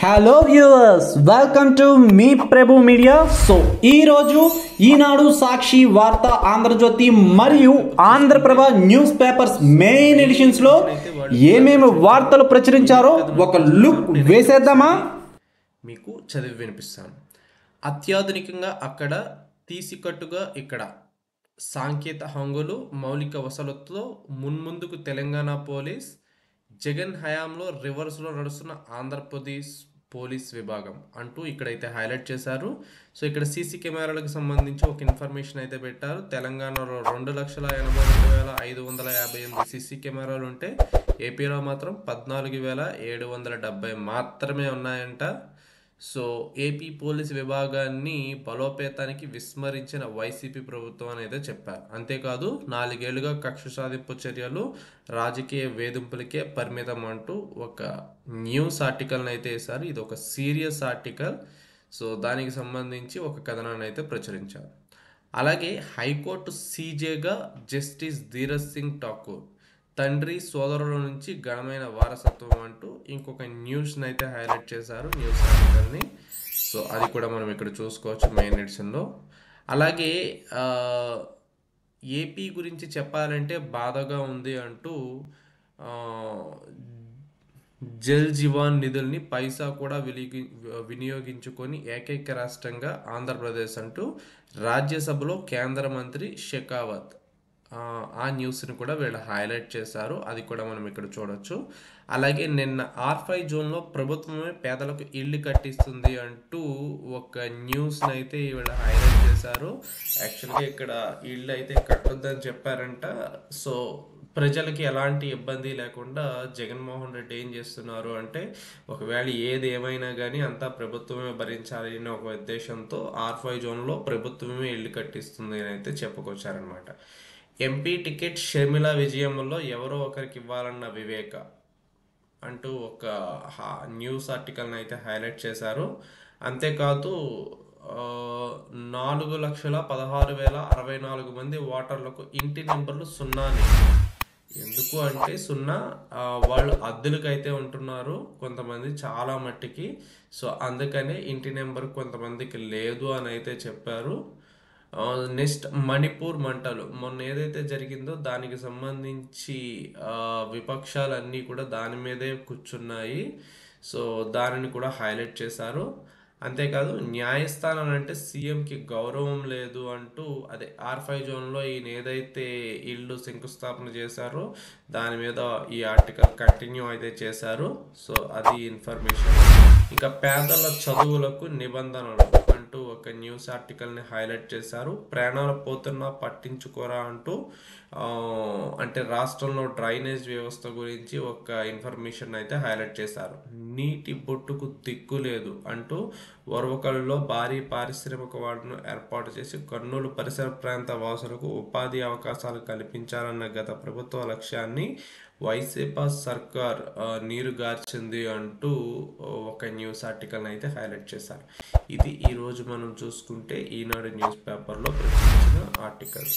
hello viewers welcome to మీ Prabhu media so ఈ రోజు ఈనాడు సాక్షి వార్త ఆంధ్రజ్యోతి మరియు Andhraprabha newspapers main editions లో ఏమేమి వార్తలు ప్రచురించారో ఒక లుక్ వేసేద్దామా మీకు చదివి వినిపిస్తాను అత్యాధునికంగా అక్కడ తీసికట్టుగా ఇక్కడ సాంకేత హంగులు మౌలిక వసతులతో మున్ముందుకు తెలంగాణ పోలీస్ జగన్ హయాంలో రివర్స్లో నడుస్తున్న ఆంధ్రప్రదేశ్ పోలీస్ విభాగం అంటూ ఇక్కడైతే హైలైట్ చేశారు సో ఇక్కడ సీసీ కెమెరాలకు సంబంధించి ఒక ఇన్ఫర్మేషన్ అయితే పెట్టారు తెలంగాణలో రెండు లక్షల ఎనభై రెండు వేల ఐదు వందల యాభై ఎనిమిది సీసీ కెమెరాలు ఉంటే ఏపీలో మాత్రం పద్నాలుగు వేల ఏడు వందల డెబ్బై మాత్రమే ఉన్నాయంట సో ఏపీ పోలీస్ విభాగాన్ని బలోపేతానికి విస్మరించిన వైసీపీ ప్రభుత్వం అనేది చెప్పారు అంతేకాదు నాలుగేళ్లుగా కక్ష సాధింపు చర్యలు రాజకీయ వేధింపులకే పరిమితం అంటూ ఒక న్యూస్ ఆర్టికల్ని అయితే వేశారు ఇది ఒక సీరియస్ ఆర్టికల్ సో దానికి సంబంధించి ఒక కథనాన్ని అయితే ప్రచురించారు అలాగే హైకోర్టు సీజేగా జస్టిస్ ధీరజ్ సింగ్ ఠాకూర్ తండ్రి సోదరుల నుంచి ఘనమైన వారసత్వం అంటూ ఇంకొక న్యూస్ని అయితే హైలైట్ చేశారు న్యూస్ ఆర్టికల్ని సో అది కూడా మనం ఇక్కడ చూసుకోవచ్చు మెయిన్ ఎడిషన్లో అలాగే ఆ, ఏపీ గురించి చెప్పాలంటే బాధగా ఉంది అంటూ ఆ, జల్ జీవాన్ నిధుల్ని పైసా కూడా వినియోగి వినియోగించుకొని ఏకైక రాష్ట్రంగా ఆంధ్రప్రదేశ్ అంటూ రాజ్యసభలో కేంద్ర మంత్రి షెకావత్ ఆ, ఆ న్యూస్ని కూడా వీళ్ళు హైలైట్ చేశారు అది కూడా మనం ఇక్కడ చూడొచ్చు అలాగే నిన్న ఆర్ ఫైవ్ జోన్లో ప్రభుత్వమే పేదలకు ఇల్లు కట్టిస్తుంది అంటూ ఒక న్యూస్ని అయితే వీళ్ళు హైలైట్ చేశారు యాక్చువల్గా ఇక్కడ ఇల్లు అయితే కట్టొద్దని చెప్పారంట సో ప్రజలకి ఎలాంటి ఇబ్బంది లేకుండా జగన్మోహన్ రెడ్డి ఏం చేస్తున్నారు అంటే ఒకవేళ ఏది ఏమైనా కానీ అంతా ప్రభుత్వమే భరించాలి అనే ఒక ఉద్దేశంతో ఆర్ ఫైవ్ జోన్లో ప్రభుత్వమే ఇల్లు కట్టిస్తుంది అని అయితే చెప్పుకొచ్చారనమాట ఎంపీ టికెట్ షర్మిల విజయంలో ఎవరో ఒకరికి ఇవ్వాలన్న వివేక అంటూ ఒక హా- న్యూస్ ఆర్టికల్ని అయితే హైలైట్ చేశారు అంతేకాదు ఆ, నాలుగు లక్షల పదహారు వేల అరవై నాలుగు మంది ఓటర్లకు ఇంటి నెంబర్లు సున్నాని ఎందుకు అంటే సున్నా ఆ, వాళ్ళు అద్దెలకు అయితే ఉంటున్నారు కొంతమంది చాలా మట్టికి సో అందుకనే ఇంటి నెంబర్ కొంతమందికి లేదు అని అయితే చెప్పారు నెక్స్ట్ మణిపూర్ మంటలు మొన్న ఏదైతే జరిగిందో దానికి సంబంధించి ఆ, విపక్షాలన్నీ కూడా దాని మీదే కూర్చున్నాయి సో దానిని కూడా హైలైట్ చేశారు అంతేకాదు న్యాయస్థానం అంటే సీఎంకి గౌరవం లేదు అంటూ అదే ఆర్ ఫైవ్ జోన్లో ఈయన ఏదైతే ఇల్లు శంకుస్థాపన చేశారో దాని మీద ఈ ఆర్టికల్ కంటిన్యూ అయితే చేశారు సో అది ఇన్ఫర్మేషన్ ఇంకా పేదల చదువులకు నిబంధనలు అంటూ ఒక న్యూస్ ఆర్టికల్ని హైలైట్ చేశారు ప్రాణాలు పోతున్నా పట్టించుకోరా అంటూ ఆ, అంటే రాష్ట్రంలో డ్రైనేజ్ వ్యవస్థ గురించి ఒక ఇన్ఫర్మేషన్ అయితే హైలైట్ చేశారు నీటి బొట్టుకు దిక్కు లేదు అంటూ ఒరవకల్లో భారీ పారిశ్రామిక వాడను ఏర్పాటు చేసి కర్నూలు పరిసర ప్రాంత వాసులకు ఉపాధి అవకాశాలు కల్పించాలన్న గత ప్రభుత్వ లక్ష్యాన్ని వైసీపీ సర్కార్ ఆ, నీరుగార్చింది అంటూ ఒక న్యూస్ ఆర్టికల్ని అయితే హైలైట్ చేశారు ఇది ఈరోజు మనం చూసుకుంటే ఈనాడు న్యూస్ పేపర్లో ప్రచురించిన ఆర్టికల్స్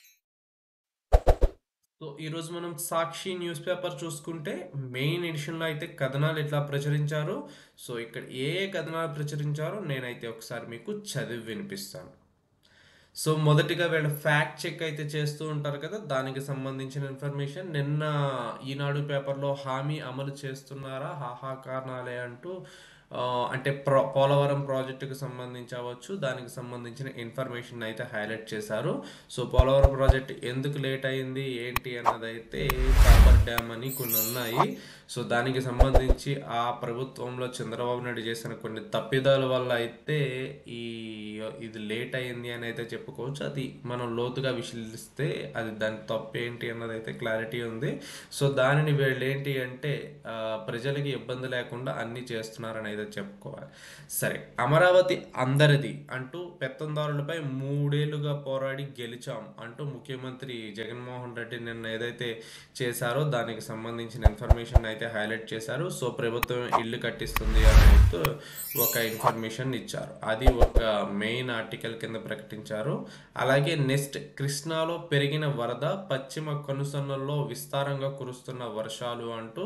సో ఈరోజు మనం సాక్షి న్యూస్ పేపర్ చూసుకుంటే మెయిన్ ఎడిషన్లో అయితే కథనాలు ఎట్లా ప్రచురించారో సో ఇక్కడ ఏ ఏ కథనాలు ప్రచురించారో నేనైతే ఒకసారి మీకు చదివి వినిపిస్తాను సో మొదటిగా వీళ్ళు ఫ్యాక్ట్ చెక్ అయితే చేస్తూ ఉంటారు కదా దానికి సంబంధించిన ఇన్ఫర్మేషన్ నిన్న ఈనాడు పేపర్లో హామీ అమలు చేస్తున్నారా హాహాకారణాలే అంటూ ఆ, అంటే ప్రో పోలవరం ప్రాజెక్టుకు సంబంధించి అవ్వచ్చు దానికి సంబంధించిన ఇన్ఫర్మేషన్ అయితే హైలైట్ చేశారు సో పోలవరం ప్రాజెక్ట్ ఎందుకు లేట్ అయింది ఏంటి అన్నది అయితే కాపర్ డ్యామ్ అని కొన్ని ఉన్నాయి సో దానికి సంబంధించి ఆ ప్రభుత్వంలో చంద్రబాబు నాయుడు చేసిన కొన్ని తప్పిదాల వల్ల అయితే ఈ ఇది లేట్ అయింది అని అయితే చెప్పుకోవచ్చు అది మనం లోతుగా విశ్లేషిస్తే అది దాని తప్పు ఏంటి అన్నది అయితే క్లారిటీ ఉంది సో దానిని వీళ్ళు ఏంటి అంటే ఆ, ప్రజలకి ఇబ్బంది లేకుండా అన్ని చేస్తున్నారని అయితే చెప్పుకోవాలి సరే అమరావతి అందరిది అంటూ పెత్తందారులపై మూడేళ్లుగా పోరాడి గెలిచాం అంటూ ముఖ్యమంత్రి జగన్మోహన్ రెడ్డి నిన్న ఏదైతే చేశారో దానికి సంబంధించిన ఇన్ఫర్మేషన్ అయితే హైలైట్ చేశారు సో ప్రభుత్వం ఇల్లు కట్టిస్తుంది అని అయితే ఒక ఇన్ఫర్మేషన్ ఇచ్చారు అది ఒక మెయిన్ ఆర్టికల్ కింద ప్రకటించారు అలాగే నెక్స్ట్ కృష్ణాలో పెరిగిన వరద పశ్చిమ కనుసన్నల్లో విస్తారంగా కురుస్తున్న వర్షాలు అంటూ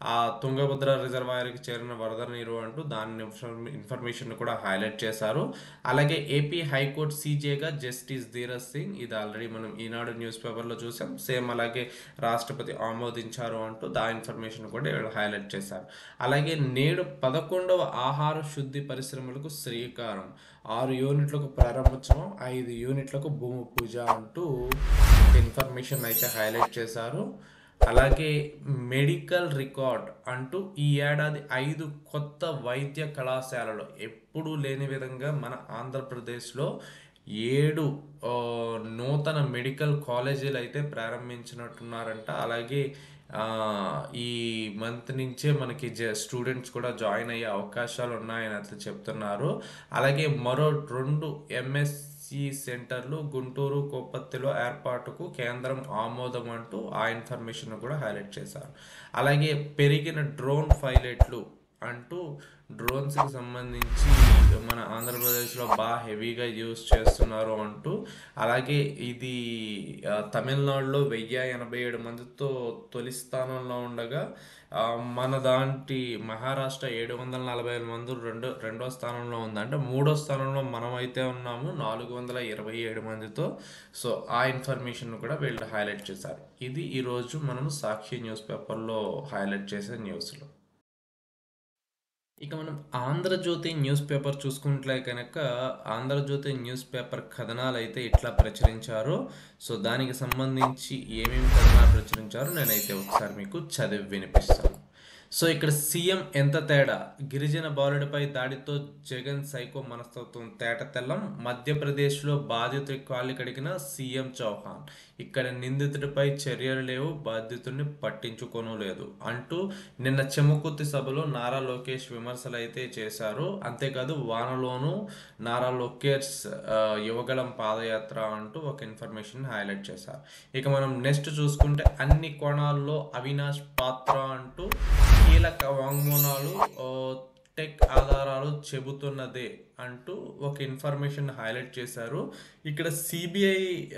ఆ తుంగభద్ర రిజర్వాయర్కి చేరిన వరద నీరు అంటూ దాని ఇన్ఫర్మే- ఇన్ఫర్మేషన్ కూడా హైలైట్ చేశారు అలాగే ఏపీ హైకోర్టు సీజేగా జస్టిస్ ధీరజ్ సింగ్ ఇది ఆల్రెడీ మనం ఈనాడు న్యూస్ పేపర్లో చూసాం సేమ్ అలాగే రాష్ట్రపతి ఆమోదించారు అంటూ దా ఇన్ఫర్మేషన్ కూడా వీళ్ళు హైలైట్ చేశారు అలాగే నేడు పదకొండవ ఆహార శుద్ధి పరిశ్రమలకు శ్రీకారం ఆరు యూనిట్లకు ప్రారంభోత్సవం ఐదు యూనిట్లకు భూమి పూజ అంటూ ఇన్ఫర్మేషన్ అయితే హైలైట్ చేశారు అలాగే మెడికల్ రికార్డ్ అంటూ ఈ ఏడాది ఐదు కొత్త వైద్య కళాశాలలు ఎప్పుడూ లేని విధంగా మన ఆంధ్రప్రదేశ్లో ఏడు ఆ, నూతన మెడికల్ కాలేజీలు అయితే ప్రారంభించినట్టున్నారంట అలాగే ఆ, ఈ మంత్ నుంచే మనకి జ స్టూడెంట్స్ కూడా జాయిన్ అయ్యే అవకాశాలు ఉన్నాయని అట్లా చెప్తున్నారు అలాగే మరో రెండు ఎంఎస్సి సెంటర్లు గుంటూరు కొప్పత్తిలో ఏర్పాటుకు కేంద్రం ఆమోదం అంటూ ఆ ఇన్ఫర్మేషన్ కూడా హైలైట్ చేశారు అలాగే పెరిగిన డ్రోన్ పైలట్లు అంటూ డ్రోన్స్కి సంబంధించి మన ఆంధ్రప్రదేశ్లో బాగా హెవీగా యూజ్ చేస్తున్నారు అంటూ అలాగే ఇది ఆ, తమిళనాడులో వెయ్యి ఎనభై ఏడు మందితో తొలి స్థానంలో ఉండగా ఆ, మన దాంటి మహారాష్ట్ర ఏడు వందల నలభై ఐదు మంది రెండో రెండో స్థానంలో ఉంది అంటే మూడో స్థానంలో మనం అయితే ఉన్నాము నాలుగు వందల ఇరవై ఏడు మందితో సో ఆ ఇన్ఫర్మేషన్ కూడా వీళ్ళు హైలైట్ చేశారు ఇది ఈరోజు మనం సాక్షి న్యూస్ పేపర్లో హైలైట్ చేసే న్యూస్లో ఇక మనం ఆంధ్రజ్యోతి న్యూస్ పేపర్ చూసుకుంటే కనుక ఆంధ్రజ్యోతి న్యూస్ పేపర్ కథనాలు అయితే ఇట్లా ప్రచురించారు సో దానికి సంబంధించి ఏమేమి కథనాలు ప్రచురించారో నేనైతే ఒకసారి మీకు చదివి వినిపిస్తాను సో ఇక్కడ సీఎం ఎంత తేడా గిరిజన బాలుడిపై దాడితో జగన్ సైకో మనస్తత్వం తేట తెల్లం మధ్యప్రదేశ్లో బాధితుడి కాళ్ళు కడిగిన సీఎం చౌహాన్ ఇక్కడ నిందితుడిపై చర్యలు లేవు బాధితుడిని పట్టించుకోను లేదు అంటూ నిన్న చెమకుర్తి సభలో నారా లోకేష్ విమర్శలు అయితే చేశారు అంతేకాదు వానలోనూ నారా లోకేష్ ఆ, యువగలం పాదయాత్ర అంటూ ఒక ఇన్ఫర్మేషన్ హైలైట్ చేశారు ఇక మనం నెక్స్ట్ చూసుకుంటే అన్ని కోణాల్లో అవినాష్ పాత్ర అంటూ కీలక వాంగ్మూలాలు ఓ, టెక్ ఆధారాలు చెబుతున్నదే అంటూ ఒక ఇన్ఫర్మేషన్ హైలైట్ చేశారు ఇక్కడ సిబిఐ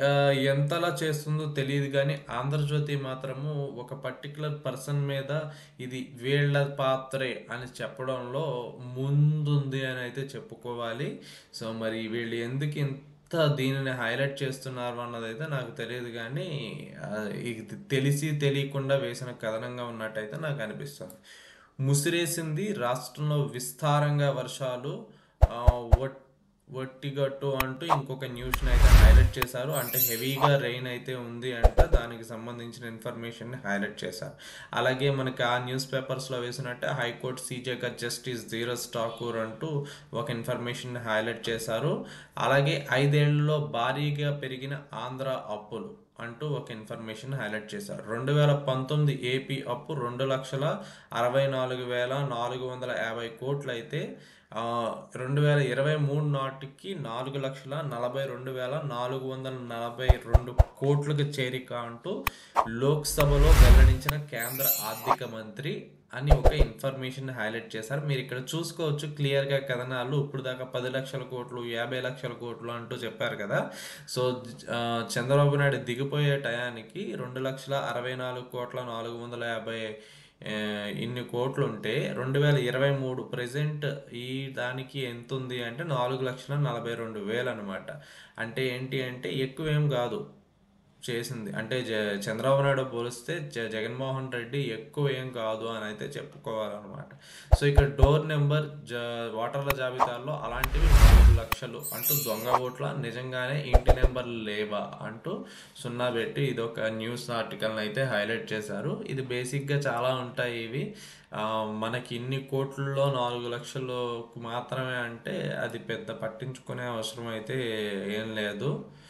ఎంతలా చేస్తుందో తెలియదు కానీ ఆంధ్రజ్యోతి మాత్రము ఒక పర్టికులర్ పర్సన్ మీద ఇది వీళ్ళ పాత్రే అని చెప్పడంలో ముందుంది అని అయితే చెప్పుకోవాలి సో మరి వీళ్ళు ఎందుకు ఇంత దీనిని హైలైట్ చేస్తున్నారు అన్నదైతే నాకు తెలియదు కానీ ఆ, ఇది తెలిసి తెలియకుండా వేసిన కథనంగా ఉన్నట్టయితే నాకు అనిపిస్తుంది ముసిరేసింది రాష్ట్రంలో విస్తారంగా వర్షాలు ఆ, వట్ వట్టిగట్టు అంటూ ఇంకొక న్యూస్ని అయితే హైలైట్ చేశారు అంటే హెవీగా రెయిన్ అయితే ఉంది అంటే దానికి సంబంధించిన ఇన్ఫర్మేషన్ హైలైట్ చేశారు అలాగే మనకి ఆ న్యూస్ పేపర్స్లో వేసినట్టే హైకోర్టు సీజేగా జస్టిస్ ధీరజ్ ఠాకూర్ అంటూ ఒక ఇన్ఫర్మేషన్ హైలైట్ చేశారు అలాగే ఐదేళ్లలో భారీగా పెరిగిన ఆంధ్ర అప్పులు అంటూ ఒక ఇన్ఫర్మేషన్ హైలైట్ చేశారు రెండు వేల పంతొమ్మిది ఏపీ అప్పు రెండు లక్షల అరవై నాలుగు వేల నాలుగు వందల యాభై కోట్లు అయితే ఆ, రెండు వేల ఇరవై మూడు నాటికి నాలుగు లక్షల నలభై రెండు వేల నాలుగు వందల నలభై రెండు కోట్లకు చేరిక అంటూ లోక్సభలో వెల్లడించిన కేంద్ర ఆర్థిక మంత్రి అని ఒక ఇన్ఫర్మేషన్ హైలైట్ చేశారు మీరు ఇక్కడ చూసుకోవచ్చు క్లియర్గా కథనాలు ఇప్పుడు దాకా పది లక్షల కోట్లు యాభై లక్షల కోట్లు అంటూ చెప్పారు కదా సో ఆ, చంద్రబాబు నాయుడు దిగిపోయే టయానికి రెండు లక్షల అరవై నాలుగు కోట్ల నాలుగు వందల యాభై ఆ, ఇన్ని కోట్లు ఉంటే రెండు వేల ఇరవై మూడు ప్రజెంట్ ఈ దానికి ఎంత ఉంది అంటే నాలుగు లక్షల నలభై రెండు వేలు అనమాట అంటే ఏంటి అంటే ఎక్కువ ఏం కాదు చేసింది అంటే జ చంద్రబాబు నాయుడు పోలిస్తే జ జగన్మోహన్ రెడ్డి ఎక్కువ ఏం కాదు అని అయితే చెప్పుకోవాలన్నమాట సో ఇక్కడ డోర్ నెంబర్ జ ఓటర్ల జాబితాలో అలాంటివి నాలుగు లక్షలు అంటూ దొంగ ఓట్ల నిజంగానే ఇంటి నెంబర్ లేవా అంటూ సున్నా పెట్టి ఇది ఒక న్యూస్ ఆర్టికల్ని అయితే హైలైట్ చేశారు ఇది బేసిక్గా చాలా ఉంటాయి ఇవి ఆ, మనకి ఇన్ని కోట్లలో నాలుగు లక్షలు మాత్రమే అంటే అది పెద్ద పట్టించుకునే అవసరం అయితే ఏం లేదు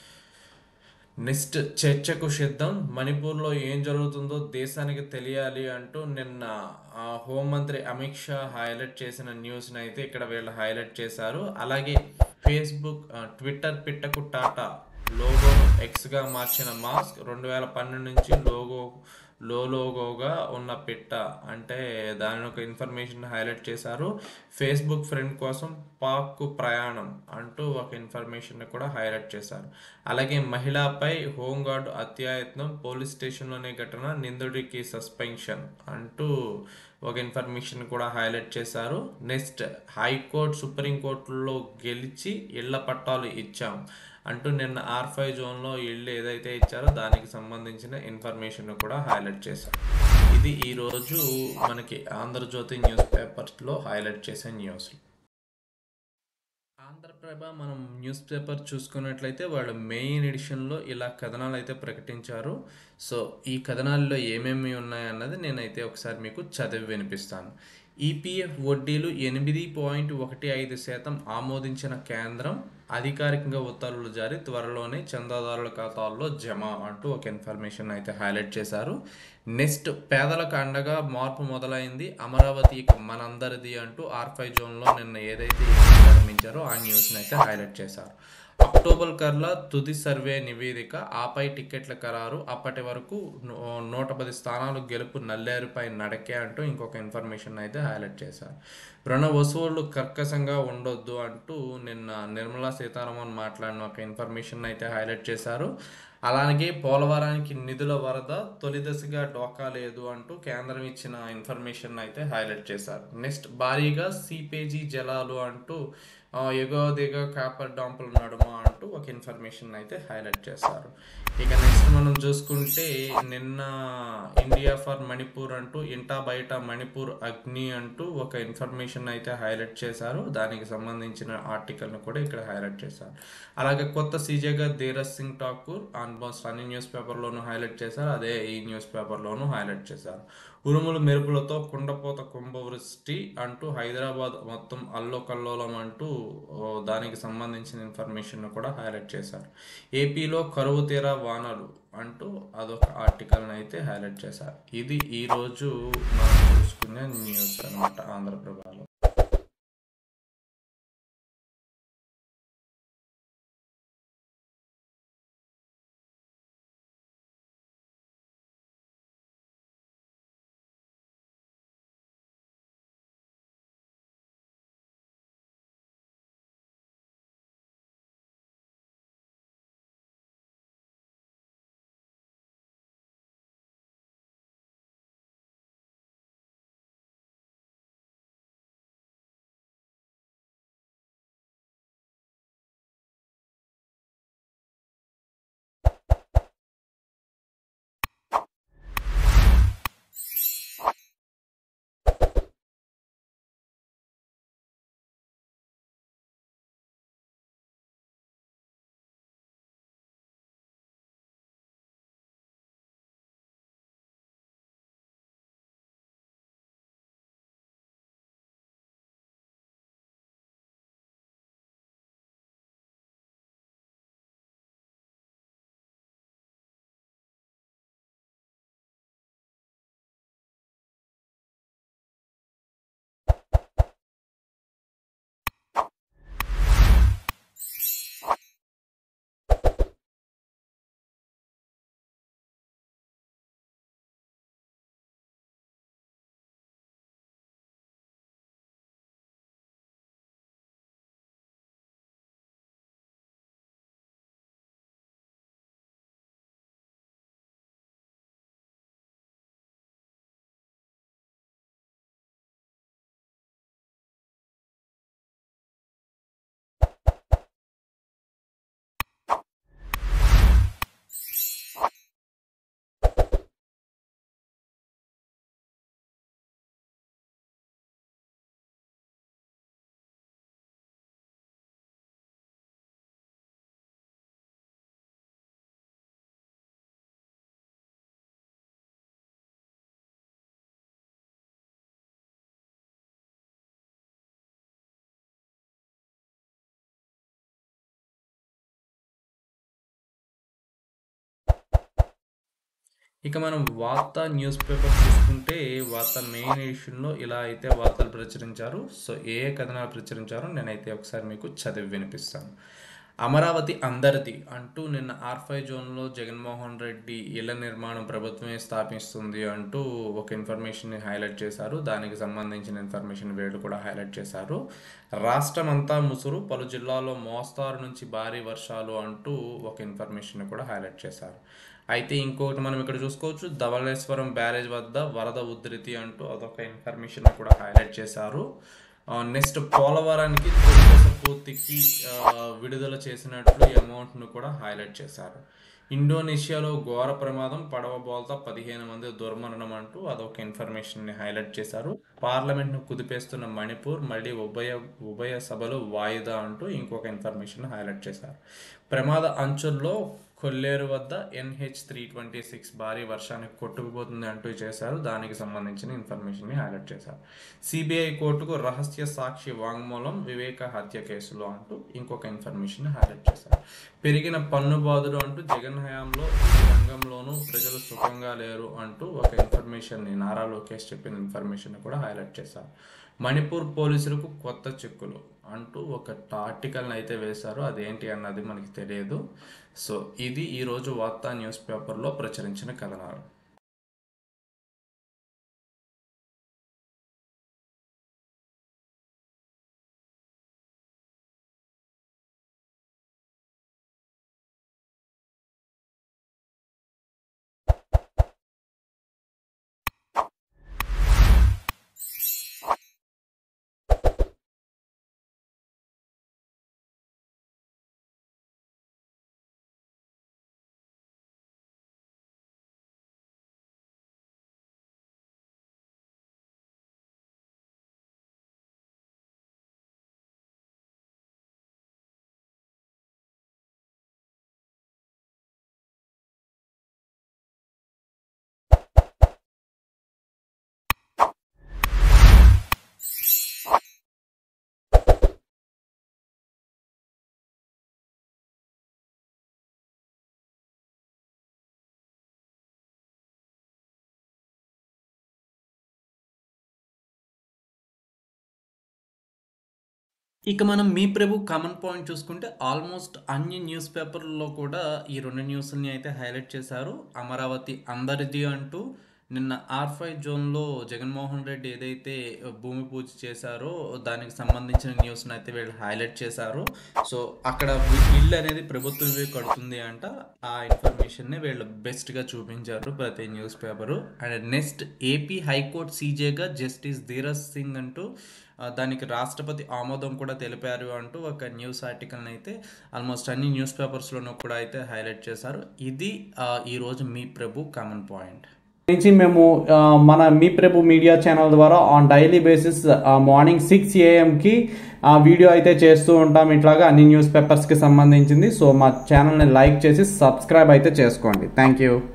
నెక్స్ట్ చర్చకు సిద్ధం మణిపూర్లో ఏం జరుగుతుందో దేశానికి తెలియాలి అంటూ నిన్న ఆ, హోంమంత్రి అమిత్ షా హైలైట్ చేసిన న్యూస్ని అయితే ఇక్కడ వీళ్ళు హైలైట్ చేశారు అలాగే ఫేస్బుక్ ఆ, ట్విట్టర్ పిట్టకు టాటా లోగోను ఎక్స్గా మార్చిన మాస్క్ రెండు వేల పన్నెండు నుంచి లోగో లోలోగోగా ఉన్న పిట్ట అంటే దాని ఒక ఇన్ఫర్మేషన్ హైలైట్ చేశారు ఫేస్బుక్ ఫ్రెండ్ కోసం పాక్కు ప్రయాణం అంటూ ఒక ఇన్ఫర్మేషన్ కూడా హైలైట్ చేశారు అలాగే మహిళపై హోంగార్డు అత్యాయత్నం పోలీస్ స్టేషన్లోనే ఘటన నిందుడికి సస్పెన్షన్ అంటూ ఒక ఇన్ఫర్మేషన్ కూడా హైలైట్ చేశారు నెక్స్ట్ హైకోర్టు సుప్రీంకోర్టులో గెలిచి ఇళ్ల పట్టాలు ఇచ్చాం అంటూ నిన్న ఆర్ ఫైవ్ జోన్లో ఇళ్ళు ఏదైతే ఇచ్చారో దానికి సంబంధించిన ఇన్ఫర్మేషన్ కూడా హైలైట్ చేశారు ఇది ఈరోజు మనకి ఆంధ్రజ్యోతి న్యూస్ పేపర్లో హైలైట్ చేసే న్యూస్ ఆంధ్రప్రభ మనం న్యూస్ పేపర్ చూసుకున్నట్లయితే వాళ్ళు మెయిన్ ఎడిషన్లో ఇలా కథనాలు అయితే ప్రకటించారు సో ఈ కథనాల్లో ఏమేమి ఉన్నాయన్నది నేనైతే ఒకసారి మీకు చదివి వినిపిస్తాను ఈపీఎఫ్ వడ్డీలు ఎనిమిది పాయింట్ ఒకటి ఐదు శాతం ఆమోదించిన కేంద్రం అధికారికంగా ఉత్తర్వులు జారీ త్వరలోనే చందాదారుల ఖాతాల్లో జమ అంటూ ఒక ఇన్ఫర్మేషన్ అయితే హైలైట్ చేశారు నెక్స్ట్ పేదలకు అండగా మార్పు మొదలైంది అమరావతి ఇక మనందరిది అంటూ ఆర్ ఫైవ్ జోన్లో నిన్న ఏదైతే ప్రారంభించారో ఆ న్యూస్ని అయితే హైలైట్ చేశారు అక్టోబర్ కల్లా తుది సర్వే నివేదిక ఆపై టికెట్ల ఖరారు అప్పటి వరకు నూ- నూట పది స్థానాలు గెలుపు నల్లేరుపై నడకే అంటూ ఇంకొక ఇన్ఫర్మేషన్ అయితే హైలైట్ చేశారు రుణ వసూళ్లు కర్కశంగా ఉండొద్దు అంటూ నిన్న నిర్మలా సీతారామన్ మాట్లాడిన ఒక ఇన్ఫర్మేషన్ అయితే హైలైట్ చేశారు అలాగే పోలవరానికి నిధుల వరద తొలి దశగా డోకా లేదు అంటూ కేంద్రం ఇచ్చిన ఇన్ఫర్మేషన్ అయితే హైలైట్ చేశారు నెక్స్ట్ భారీగా సిపేజీ జలాలు అంటూ ఆ, ఎగో దిగో కాపర్ డాంపుల నడుమ అంటూ ఒక ఇన్ఫర్మేషన్ అయితే హైలైట్ చేశారు ఇక నెక్స్ట్ మనం చూసుకుంటే నిన్న ఇండియా ఫర్ మణిపూర్ అంటూ ఇంటా బయట మణిపూర్ అగ్ని అంటూ ఒక ఇన్ఫర్మేషన్ అయితే హైలైట్ చేశారు దానికి సంబంధించిన ఆర్టికల్ని కూడా ఇక్కడ హైలైట్ చేశారు అలాగే కొత్త సీజేగా ధీరజ్ సింగ్ ఠాకూర్ ఆల్మోస్ట్ అన్ని న్యూస్ పేపర్లోనూ హైలైట్ చేశారు అదే ఈ న్యూస్ పేపర్లోనూ హైలైట్ చేశారు ఉరుములు మెరుపులతో కుండపోత కుంభవృష్టి అంటూ హైదరాబాద్ మొత్తం అల్లోకల్లోలం అంటూ ఓ, దానికి సంబంధించిన ఇన్ఫర్మేషన్ కూడా హైలైట్ చేశారు ఏపీలో కరువు తీరా వానలు అంటూ అదొక ఆర్టికల్ని అయితే హైలైట్ చేశారు ఇది ఈరోజు మనం చూసుకునే న్యూస్ అనమాట ఆంధ్రప్రభలో ఇక మనం వార్త న్యూస్ పేపర్ చూసుకుంటే వార్త మెయిన్ ఎడిషన్లో ఇలా అయితే వార్తలు ప్రచురించారు సో ఏ ఏ కథనాలు ప్రచురించారో నేనైతే ఒకసారి మీకు చదివి వినిపిస్తాను అమరావతి అందరిది అంటూ నిన్న ఆర్ఫై జోన్లో జగన్మోహన్ రెడ్డి ఇళ్ల నిర్మాణం ప్రభుత్వమే స్థాపిస్తుంది అంటూ ఒక ఇన్ఫర్మేషన్ని హైలైట్ చేశారు దానికి సంబంధించిన ఇన్ఫర్మేషన్ వీళ్ళు కూడా హైలైట్ చేశారు రాష్ట్రం అంతా ముసురు పలు జిల్లాల్లో మోస్తారు నుంచి భారీ వర్షాలు అంటూ ఒక ఇన్ఫర్మేషన్ కూడా హైలైట్ చేశారు అయితే ఇంకొకటి మనం ఇక్కడ చూసుకోవచ్చు ధవళేశ్వరం బ్యారేజ్ వద్ద వరద ఉధృతి అంటూ అదొక ఇన్ఫర్మేషన్ కూడా హైలైట్ చేశారు నెక్స్ట్ పోలవరానికి తొలి దశ పూర్తికి ఆ, విడుదల చేసినట్లు ఈ అమౌంట్ను కూడా హైలైట్ చేశారు ఇండోనేషియాలో ఘోర ప్రమాదం పడవ బోల్తా పదిహేను మంది దుర్మరణం అంటూ అదొక ఇన్ఫర్మేషన్ని హైలైట్ చేశారు పార్లమెంట్ను కుదిపేస్తున్న మణిపూర్ మళ్ళీ ఉభయ ఉభయ సభలు వాయిదా అంటూ ఇంకొక ఇన్ఫర్మేషన్ హైలైట్ చేశారు ప్రమాద అంచుల్లో కొల్లేరు వద్ద ఎన్హెచ్ త్రీ ట్వంటీ సిక్స్ భారీ వర్షానికి కొట్టుకుపోతుంది అంటూ చేశారు దానికి సంబంధించిన ఇన్ఫర్మేషన్ని హైలైట్ చేశారు సిబిఐ కోర్టుకు రహస్య సాక్షి వాంగ్మూలం వివేక హత్య కేసులో అంటూ ఇంకొక ఇన్ఫర్మేషన్ హైలైట్ చేశారు పెరిగిన పన్ను బాధలు అంటూ జగన్ హయాంలో ఈ రంగంలోనూ ప్రజలు సుఖంగా లేరు అంటూ ఒక ఇన్ఫర్మేషన్ని నారా లోకేష్ చెప్పిన ఇన్ఫర్మేషన్ కూడా హైలైట్ చేశారు మణిపూర్ పోలీసులకు కొత్త చిక్కులు అంటూ ఒక ఆర్టికల్ని అయితే వేశారు అదేంటి అన్నది మనకి తెలియదు సో ఇది ఈరోజు వార్తా న్యూస్ పేపర్లో ప్రచురించిన కథనాలు ఇక మనం మీ ప్రభు కామన్ పాయింట్ చూసుకుంటే ఆల్మోస్ట్ అన్ని న్యూస్ పేపర్లలో కూడా ఈ రెండు న్యూస్ని అయితే హైలైట్ చేశారు అమరావతి అందరిది అంటూ నిన్న ఆర్ ఫైవ్ జోన్లో జగన్మోహన్ రెడ్డి ఏదైతే భూమి పూజ చేశారో దానికి సంబంధించిన న్యూస్ని అయితే వీళ్ళు హైలైట్ చేశారు సో అక్కడ ఇల్లు అనేది ప్రభుత్వమే కడుతుంది అంట ఆ ఇన్ఫర్మేషన్ని వీళ్ళు బెస్ట్గా చూపించారు ప్రతి newspaper and next AP high court సీజేగా జస్టిస్ ధీరజ్ సింగ్ అంటూ ఆ, దానికి రాష్ట్రపతి ఆమోదం కూడా తెలిపారు అంటూ ఒక న్యూస్ ఆర్టికల్ని అయితే ఆల్మోస్ట్ అన్ని న్యూస్ పేపర్స్లోనూ కూడా అయితే హైలైట్ చేశారు ఇది ఆ, ఈరోజు మీ ప్రభు కామన్ పాయింట్ నుంచి మేము ఆ, మన మీ ప్రభు మీడియా ఛానల్ ద్వారా on daily basis morning six ఏఎంకి ఆ వీడియో అయితే చేస్తూ ఉంటాం ఇట్లాగా అన్ని న్యూస్ పేపర్స్కి సంబంధించింది సో మా ఛానల్ని లైక్ చేసి సబ్స్క్రైబ్ అయితే చేసుకోండి థ్యాంక్ యూ